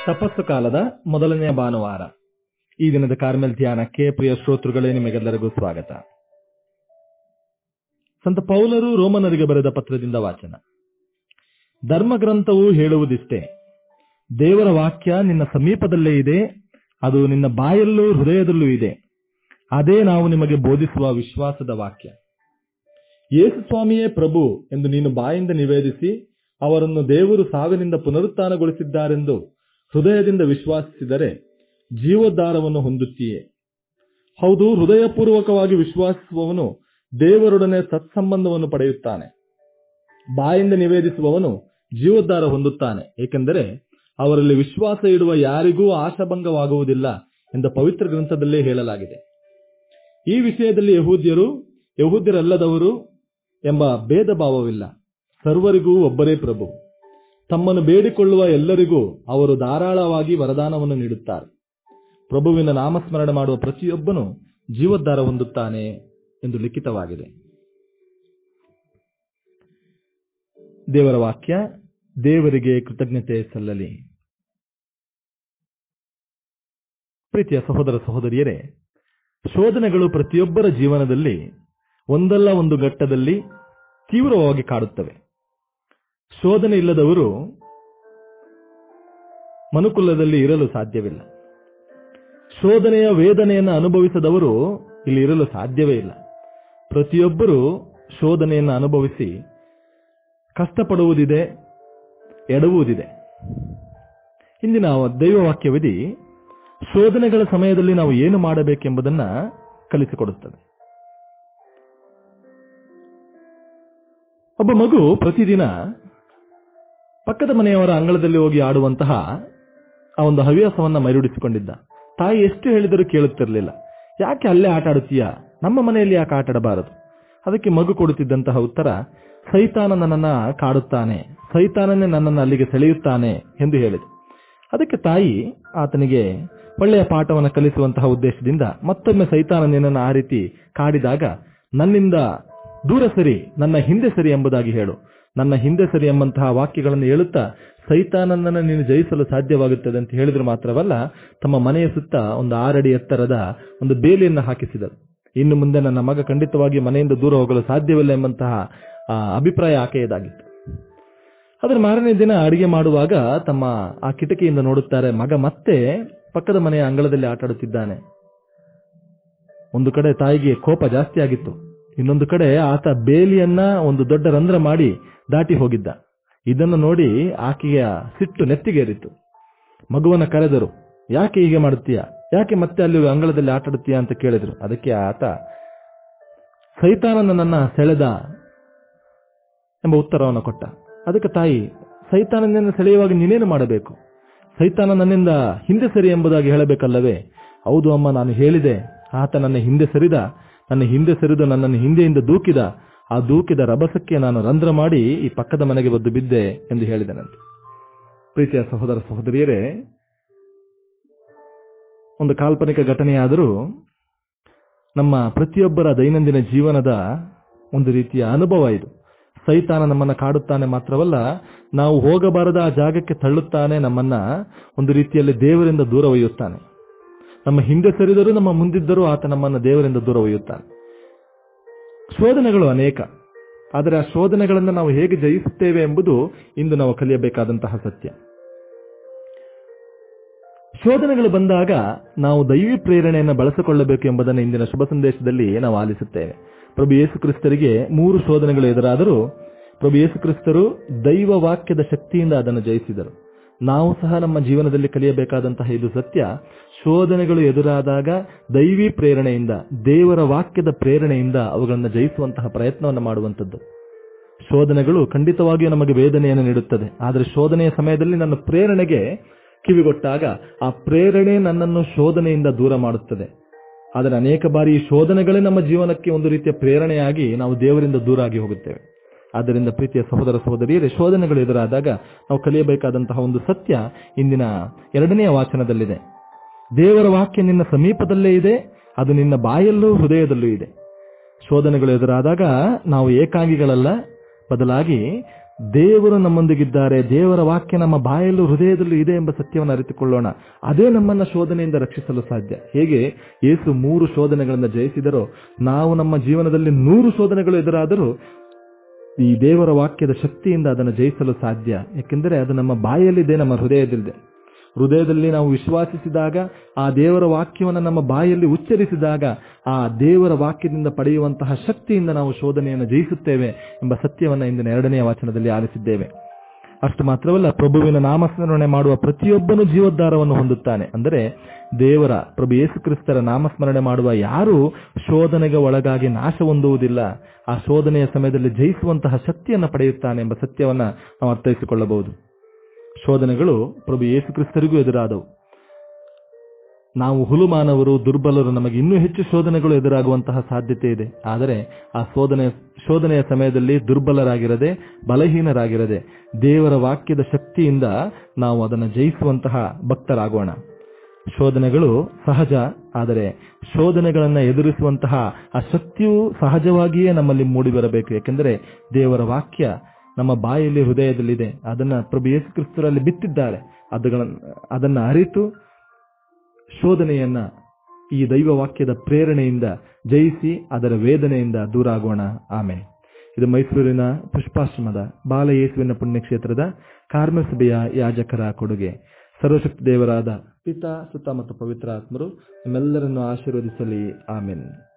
ತಪಸ್ಸು ಕಾಲದ ಮೊದಲನೆಯ ಭಾನುವಾರ ಈ ದಿನದ ಕಾರ್ಮೆಲ್ ಧ್ಯಾನಕ್ಕೆ ಪ್ರಿಯ ಶ್ರೋತೃಗಳೇ ನಿಮಗೆಲ್ಲರಿಗೂ ಸ್ವಾಗತ ಸಂತ ಪೌಲರು ರೋಮನರಿಗೆ ಬರೆದ ಪತ್ರದಿಂದ ವಾಚನ ಧರ್ಮಗ್ರಂಥವು ಹೇಳುವುದಿಷ್ಟೇ ದೇವರ ವಾಕ್ಯ ನಿನ್ನ ಸಮೀಪದಲ್ಲೇ ಇದೆ ಅದು ನಿನ್ನ ಬಾಯಲ್ಲೂ ಹೃದಯದಲ್ಲೂ ಇದೆ ಅದೇ ನಾವು ನಿಮಗೆ ಬೋಧಿಸುವ ವಿಶ್ವಾಸದ ವಾಕ್ಯ ಯೇಸು ಸ್ವಾಮಿಯೇ ಪ್ರಭು ಎಂದು ನೀನು ಬಾಯಿಂದ ನಿವೇದಿಸಿ ಅವರನ್ನು ದೇವರು ಸಾವಿನಿಂದ ಪುನರುತ್ಥಾನಗೊಳಿಸಿದ್ದಾರೆಂದು ಹೃದಯದಿಂದ ವಿಶ್ವಾಸಿಸಿದರೆ ಜೀವೋದ್ಧಾರವನ್ನು ಹೊಂದುತ್ತೀಯೇ ಹೌದು ಹೃದಯಪೂರ್ವಕವಾಗಿ ವಿಶ್ವಾಸಿಸುವವನು ದೇವರೊಡನೆ ಸತ್ಸಂಬಂಧವನ್ನು ಪಡೆಯುತ್ತಾನೆ ಬಾಯಿಂದ ನಿವೇದಿಸುವವನು ಜೀವೋದ್ಧಾರ ಹೊಂದುತ್ತಾನೆ ಏಕೆಂದರೆ ಅವರಲ್ಲಿ ವಿಶ್ವಾಸ ಇಡುವ ಯಾರಿಗೂ ಆಶಾಭಂಗವಾಗುವುದಿಲ್ಲ ಎಂದ ಪವಿತ್ರ ಗ್ರಂಥದಲ್ಲೇ ಹೇಳಲಾಗಿದೆ ಈ ವಿಷಯದಲ್ಲಿ ಯಹೂದ್ಯರು ಯಹೂದ್ಯರಲ್ಲದವರು ಎಂಬ ಭೇದ ಭಾವವಿಲ್ಲ ಸರ್ವರಿಗೂ ಒಬ್ಬರೇ ಪ್ರಭು ತಮ್ಮನ್ನು ಬೇಡಿಕೊಳ್ಳುವ ಎಲ್ಲರಿಗೂ ಅವರು ಧಾರಾಳವಾಗಿ ವರದಾನವನ್ನು ನೀಡುತ್ತಾರೆ ಪ್ರಭುವಿನ ನಾಮಸ್ಮರಣೆ ಮಾಡುವ ಪ್ರತಿಯೊಬ್ಬನು ಜೀವೋದ್ಧಾರ ಹೊಂದುತ್ತಾನೆ ಎಂದು ಲಿಖಿತವಾಗಿದೆ ದೇವರ ವಾಕ್ಯ ದೇವರಿಗೆ ಕೃತಜ್ಞತೆ ಸಲ್ಲಲಿ ಪ್ರೀತಿಯ ಸಹೋದರ ಸಹೋದರಿಯರೇ ಶೋಧನೆಗಳು ಪ್ರತಿಯೊಬ್ಬರ ಜೀವನದಲ್ಲಿ ಒಂದಲ್ಲ ಒಂದು ಘಟ್ಟದಲ್ಲಿ ತೀವ್ರವಾಗಿ ಕಾಡುತ್ತವೆ ಶೋಧನೆ ಇಲ್ಲದವರು ಮನುಕುಲದಲ್ಲಿ ಇರಲು ಸಾಧ್ಯವಿಲ್ಲ ಶೋಧನೆಯ ವೇದನೆಯನ್ನು ಅನುಭವಿಸದವರು ಇಲ್ಲಿ ಇರಲು ಸಾಧ್ಯವೇ ಇಲ್ಲ ಪ್ರತಿಯೊಬ್ಬರು ಶೋಧನೆಯನ್ನು ಅನುಭವಿಸಿ ಕಷ್ಟಪಡುವುದಿದೆ ಎಡುವುದಿದೆ ಇಂದಿನ ದೈವವಾಕ್ಯವಿಧಿ ಶೋಧನೆಗಳ ಸಮಯದಲ್ಲಿ ನಾವು ಏನು ಮಾಡಬೇಕೆಂಬುದನ್ನ ಕಲಿಸಿಕೊಡುತ್ತದೆ ಒಬ್ಬ ಮಗು ಪ್ರತಿದಿನ ಪಕ್ಕದ ಮನೆಯವರ ಅಂಗಳದಲ್ಲಿ ಹೋಗಿ ಆಡುವಂತಹ ಆ ಒಂದು ಹವ್ಯಾಸವನ್ನ ಮೈರೂಡಿಸಿಕೊಂಡಿದ್ದ ತಾಯಿ ಎಷ್ಟು ಹೇಳಿದರೂ ಕೇಳುತ್ತಿರಲಿಲ್ಲ ಯಾಕೆ ಅಲ್ಲೇ ಆಟ ಆಡುತ್ತೀಯಾ ನಮ್ಮ ಮನೆಯಲ್ಲಿ ಯಾಕೆ ಆಟ ಆಡಬಾರದು ಅದಕ್ಕೆ ಮಗು ಕೊಡುತ್ತಿದ್ದಂತಹ ಉತ್ತರ ಸೈತಾನ ನನ್ನನ್ನ ಕಾಡುತ್ತಾನೆ ಸೈತಾನನೇ ನನ್ನನ್ನು ಅಲ್ಲಿಗೆ ಸೆಳೆಯುತ್ತಾನೆ ಎಂದು ಹೇಳಿದೆ ಅದಕ್ಕೆ ತಾಯಿ ಆತನಿಗೆ ಒಳ್ಳೆಯ ಪಾಠವನ್ನು ಕಲಿಸುವಂತಹ ಉದ್ದೇಶದಿಂದ ಮತ್ತೊಮ್ಮೆ ಸೈತಾನ ನಿನ್ನನ್ನು ಆ ರೀತಿ ಕಾಡಿದಾಗ ನನ್ನಿಂದ ದೂರ ಸರಿ ನನ್ನ ಹಿಂದೆ ಸರಿ ಎಂಬುದಾಗಿ ಹೇಳು ನನ್ನ ಹಿಂದೆ ಸರಿ ಎಂಬಂತಹ ವಾಕ್ಯಗಳನ್ನು ಹೇಳುತ್ತಾ ಸೈತಾನನನ್ನು ನೀನು ಜಯಿಸಲು ಸಾಧ್ಯವಾಗುತ್ತದೆ ಅಂತ ಹೇಳಿದ್ರು ಮಾತ್ರವಲ್ಲ ತಮ್ಮ ಮನೆಯ ಸುತ್ತ ಒಂದು ಆರಡಿ ಎತ್ತರದ ಒಂದು ಬೇಲಿಯನ್ನು ಹಾಕಿಸಿದರು ಇನ್ನು ಮುಂದೆ ನನ್ನ ಮಗ ಖಂಡಿತವಾಗಿ ಮನೆಯಿಂದ ದೂರ ಹೋಗಲು ಸಾಧ್ಯವಿಲ್ಲ ಎಂಬಂತಹ ಆ, ಅಭಿಪ್ರಾಯ ಆಕೆಯದಾಗಿತ್ತು ಅದರ ಮಾರನೇ ದಿನ ಅಡಿಗೆ ಮಾಡುವಾಗ ತಮ್ಮ ಆ ಕಿಟಕಿಯಿಂದ ನೋಡುತ್ತಾರೆ ಮಗ ಮತ್ತೆ ಪಕ್ಕದ ಮನೆಯ ಅಂಗಳದಲ್ಲಿ ಆಟಾಡುತ್ತಿದ್ದಾನೆ ಒಂದು ಕಡೆ ತಾಯಿಗೆ ಕೋಪ ಜಾಸ್ತಿ ಆಗಿತ್ತು ಇನ್ನೊಂದು ಕಡೆ ಆತ ಬೇಲಿಯನ್ನ ಒಂದು ದೊಡ್ಡ ರಂಧ್ರ ಮಾಡಿ ದಾಟಿ ಹೋಗಿದ್ದ ಇದನ್ನು ನೋಡಿ ಆಕೆಯ ಸಿಟ್ಟು ನೆತ್ತಿಗೇರಿತು ಮಗುವನ್ನ ಕರೆದರು ಯಾಕೆ ಹೀಗೆ ಮಾಡುತ್ತೀಯ ಯಾಕೆ ಮತ್ತೆ ಅಲ್ಲಿ ಅಂಗಳದಲ್ಲಿ ಆಟಾಡುತ್ತೀಯ ಅಂತ ಕೇಳಿದ್ರು ಅದಕ್ಕೆ ಆತ ಸೈತಾನ ನನ್ನನ್ನ ಸೆಳೆದ ಎಂಬ ಉತ್ತರವನ್ನು ಕೊಟ್ಟ ಅದಕ್ಕೆ ತಾಯಿ ಸೈತಾನನನ್ನು ಸೆಳೆಯುವಾಗ ನೀನೇನು ಮಾಡಬೇಕು ಸೈತಾನ ನನ್ನಿಂದ ಹಿಂದೆ ಸರಿ ಎಂಬುದಾಗಿ ಹೇಳಬೇಕಲ್ಲವೇ ಹೌದು ಅಮ್ಮ ನಾನು ಹೇಳಿದೆ ಆತ ನನ್ನ ಹಿಂದೆ ಸರಿದ ನನ್ನ ಹಿಂದೆ ಸರಿದು ನನ್ನನ್ನು ಹಿಂದೆಯಿಂದ ದೂಕಿದ ಆ ದೂಕಿದ ರಭಸಕ್ಕೆ ನಾನು ರಂಧ್ರ ಮಾಡಿ ಈ ಪಕ್ಕದ ಮನೆಗೆ ಬದ್ದು ಬಿದ್ದೆ ಎಂದು ಹೇಳಿದನಂತೆ ಪ್ರೀತಿಯ ಸಹೋದರ ಸಹೋದರಿಯರೇ ಒಂದು ಕಾಲ್ಪನಿಕ ಘಟನೆಯಾದರೂ ನಮ್ಮ ಪ್ರತಿಯೊಬ್ಬರ ದೈನಂದಿನ ಜೀವನದ ಒಂದು ರೀತಿಯ ಅನುಭವ ಇದು ಸೈತಾನ ನಮ್ಮನ್ನ ಕಾಡುತ್ತಾನೆ ಮಾತ್ರವಲ್ಲ ನಾವು ಹೋಗಬಾರದ ಆ ಜಾಗಕ್ಕೆ ತಳ್ಳುತ್ತಾನೆ ನಮ್ಮನ್ನ ಒಂದು ರೀತಿಯಲ್ಲಿ ದೇವರಿಂದ ದೂರ ಒಯ್ಯುತ್ತಾನೆ ನಮ್ಮ ಹಿಂದೆ ಸರಿದರೂ ನಮ್ಮ ಮುಂದಿದ್ದರೂ ಆತ ನಮ್ಮನ್ನ ದೇವರಿಂದ ದೂರ ಒಯ್ಯುತ್ತಾನೆ ಶೋಧನೆಗಳು ಅನೇಕ ಆದರೆ ಆ ಶೋಧನೆಗಳನ್ನು ನಾವು ಹೇಗೆ ಜಯಿಸುತ್ತೇವೆ ಎಂಬುದು ಇಂದು ನಾವು ಕಲಿಯಬೇಕಾದಂತಹ ಸತ್ಯ ಶೋಧನೆಗಳು ಬಂದಾಗ ನಾವು ದೈವಿ ಪ್ರೇರಣೆಯನ್ನು ಬಳಸಿಕೊಳ್ಳಬೇಕು ಎಂಬುದನ್ನು ಇಂದಿನ ಶುಭ ಸಂದೇಶದಲ್ಲಿ ನಾವು ಆಲಿಸುತ್ತೇವೆ ಪ್ರಭು ಯೇಸು ಕ್ರಿಸ್ತರಿಗೆ ಮೂರು ಶೋಧನೆಗಳು ಎದುರಾದರೂ ಪ್ರಭು ಯೇಸು ಕ್ರಿಸ್ತರು ದೈವ ವಾಕ್ಯದ ಶಕ್ತಿಯಿಂದ ಅದನ್ನು ಜಯಿಸಿದರು ನಾವು ಸಹ ನಮ್ಮ ಜೀವನದಲ್ಲಿ ಕಲಿಯಬೇಕಾದಂತಹ ಇದು ಸತ್ಯ ಶೋಧನೆಗಳು ಎದುರಾದಾಗ ದೈವಿ ಪ್ರೇರಣೆಯಿಂದ ದೇವರ ವಾಕ್ಯದ ಪ್ರೇರಣೆಯಿಂದ ಅವುಗಳನ್ನು ಜಯಿಸುವಂತಹ ಪ್ರಯತ್ನವನ್ನು ಮಾಡುವಂಥದ್ದು ಶೋಧನೆಗಳು ಖಂಡಿತವಾಗಿಯೂ ನಮಗೆ ವೇದನೆಯನ್ನು ನೀಡುತ್ತದೆ ಆದರೆ ಶೋಧನೆಯ ಸಮಯದಲ್ಲಿ ನನ್ನ ಪ್ರೇರಣೆಗೆ ಕಿವಿಗೊಟ್ಟಾಗ ಆ ಪ್ರೇರಣೆ ನನ್ನನ್ನು ಶೋಧನೆಯಿಂದ ದೂರ ಮಾಡುತ್ತದೆ ಆದರೆ ಅನೇಕ ಬಾರಿ ಈ ಶೋಧನೆಗಳೇ ನಮ್ಮ ಜೀವನಕ್ಕೆ ಒಂದು ರೀತಿಯ ಪ್ರೇರಣೆಯಾಗಿ ನಾವು ದೇವರಿಂದ ದೂರ ಆಗಿ ಹೋಗುತ್ತೇವೆ ಆದ್ದರಿಂದ ಪ್ರೀತಿಯ ಸಹೋದರ ಸಹೋದರಿಯರೇ ಶೋಧನೆಗಳು ಎದುರಾದಾಗ ನಾವು ಕಲಿಯಬೇಕಾದಂತಹ ಒಂದು ಸತ್ಯ ಇಂದಿನ ಎರಡನೆಯ ವಾಚನದಲ್ಲಿದೆ ದೇವರ ವಾಕ್ಯ ನಿನ್ನ ಸಮೀಪದಲ್ಲೇ ಇದೆ ಅದು ನಿನ್ನ ಬಾಯಲ್ಲೂ ಹೃದಯದಲ್ಲೂ ಇದೆ ಶೋಧನೆಗಳು ಎದುರಾದಾಗ ನಾವು ಏಕಾಂಗಿಗಳಲ್ಲ ಬದಲಾಗಿ ದೇವರು ನಮ್ಮೊಂದಿಗಿದ್ದಾರೆ ದೇವರ ವಾಕ್ಯ ನಮ್ಮ ಬಾಯಲ್ಲೂ ಹೃದಯದಲ್ಲೂ ಇದೆ ಎಂಬ ಸತ್ಯವನ್ನು ಅರಿತುಕೊಳ್ಳೋಣ ಅದೇ ನಮ್ಮನ್ನ ಶೋಧನೆಯಿಂದ ರಕ್ಷಿಸಲು ಸಾಧ್ಯ ಹೇಗೆ ಯೇಸು ಮೂರು ಶೋಧನೆಗಳನ್ನು ಜಯಿಸಿದರೋ ನಾವು ನಮ್ಮ ಜೀವನದಲ್ಲಿ ನೂರು ಶೋಧನೆಗಳು ಎದುರಾದರೂ ಈ ದೇವರ ವಾಕ್ಯದ ಶಕ್ತಿಯಿಂದ ಅದನ್ನು ಜಯಿಸಲು ಸಾಧ್ಯ ಯಾಕೆಂದರೆ ಅದು ನಮ್ಮ ಬಾಯಲ್ಲಿದೆ ನಮ್ಮ ಹೃದಯದಲ್ಲಿದೆ ಹೃದಯದಲ್ಲಿ ನಾವು ವಿಶ್ವಾಸಿಸಿದಾಗ ಆ ದೇವರ ವಾಕ್ಯವನ್ನು ನಮ್ಮ ಬಾಯಲ್ಲಿ ಉಚ್ಚರಿಸಿದಾಗ ಆ ದೇವರ ವಾಕ್ಯದಿಂದ ಪಡೆಯುವಂತಹ ಶಕ್ತಿಯಿಂದ ನಾವು ಶೋಧನೆಯನ್ನು ಜಯಿಸುತ್ತೇವೆ ಎಂಬ ಸತ್ಯವನ್ನು ಇಂದಿನ ಎರಡನೆಯ ವಚನದಲ್ಲಿ ಆಲಿಸಿದ್ದೇವೆ ಅಷ್ಟು ಮಾತ್ರವಲ್ಲ ಪ್ರಭುವಿನ ನಾಮಸ್ಮರಣೆ ಮಾಡುವ ಪ್ರತಿಯೊಬ್ಬನು ಜೀವೋದ್ಧಾರವನ್ನು ಹೊಂದುತ್ತಾನೆ ಅಂದರೆ ದೇವರ ಪ್ರಭು ಯೇಸು ಕ್ರಿಸ್ತರ ನಾಮಸ್ಮರಣೆ ಮಾಡುವ ಯಾರು ಶೋಧನೆಗೆ ಒಳಗಾಗಿ ನಾಶ ಹೊಂದುವುದಿಲ್ಲ ಆ ಶೋಧನೆಯ ಸಮಯದಲ್ಲಿ ಜಯಿಸುವಂತಹ ಶಕ್ತಿಯನ್ನು ಪಡೆಯುತ್ತಾನೆ ಎಂಬ ಸತ್ಯವನ್ನ ನಾವು ಅರ್ಥೈಸಿಕೊಳ್ಳಬಹುದು ಶೋಧನೆಗಳು ಪ್ರಭು ಯೇಸು ಕ್ರಿಸ್ತರಿಗೂ ಎದುರಾದವು ನಾವು ಹುಲುಮಾನವರು ದುರ್ಬಲರು ನಮಗೆ ಇನ್ನೂ ಹೆಚ್ಚು ಶೋಧನೆಗಳು ಎದುರಾಗುವಂತಹ ಸಾಧ್ಯತೆ ಇದೆ ಆದರೆ ಆ ಶೋಧನೆ ಶೋಧನೆಯ ಸಮಯದಲ್ಲಿ ದುರ್ಬಲರಾಗಿರದೆ ಬಲಹೀನರಾಗಿರದೆ ದೇವರ ವಾಕ್ಯದ ಶಕ್ತಿಯಿಂದ ನಾವು ಅದನ್ನು ಜಯಿಸುವಂತಹ ಭಕ್ತರಾಗೋಣ ಶೋಧನೆಗಳು ಸಹಜ ಆದರೆ ಶೋಧನೆಗಳನ್ನ ಎದುರಿಸುವಂತಹ ಆ ಶಕ್ತಿಯು ಸಹಜವಾಗಿಯೇ ನಮ್ಮಲ್ಲಿ ಮೂಡಿ ಬರಬೇಕು ಯಾಕೆಂದರೆ ದೇವರ ವಾಕ್ಯ ನಮ್ಮ ಬಾಯಲ್ಲಿ ಹೃದಯದಲ್ಲಿದೆ ಅದನ್ನ ಪ್ರಭು ಯೇಸು ಕ್ರಿಸ್ತರಲ್ಲಿ ಬಿತ್ತಿದ್ದಾರೆ ಅದನ್ನ ಅದನ್ನ ಅರಿತು ಶೋಧನೆಯನ್ನ ಈ ದೈವ ವಾಕ್ಯದ ಪ್ರೇರಣೆಯಿಂದ ಜಯಿಸಿ ಅದರ ವೇದನೆಯಿಂದ ದೂರ ಆಗೋಣ ಆಮೇಲೆ ಇದು ಮೈಸೂರಿನ ಪುಷ್ಪಾಶ್ರಮದ ಬಾಲಯೇಸುವಿನ ಪುಣ್ಯಕ್ಷೇತ್ರದ ಕಾರ್ಮ ಸಭೆಯ ಯಾಜಕರ ಕೊಡುಗೆ ಸರ್ವಶಕ್ತಿ ದೇವರಾದ ಪಿತಾ ಸುತ್ತ ಮತ್ತು ಪವಿತ್ರ ಆತ್ಮರು ನಮ್ಮೆಲ್ಲರನ್ನು ಆಶೀರ್ವದಿಸಲಿ ಆಮೇನ್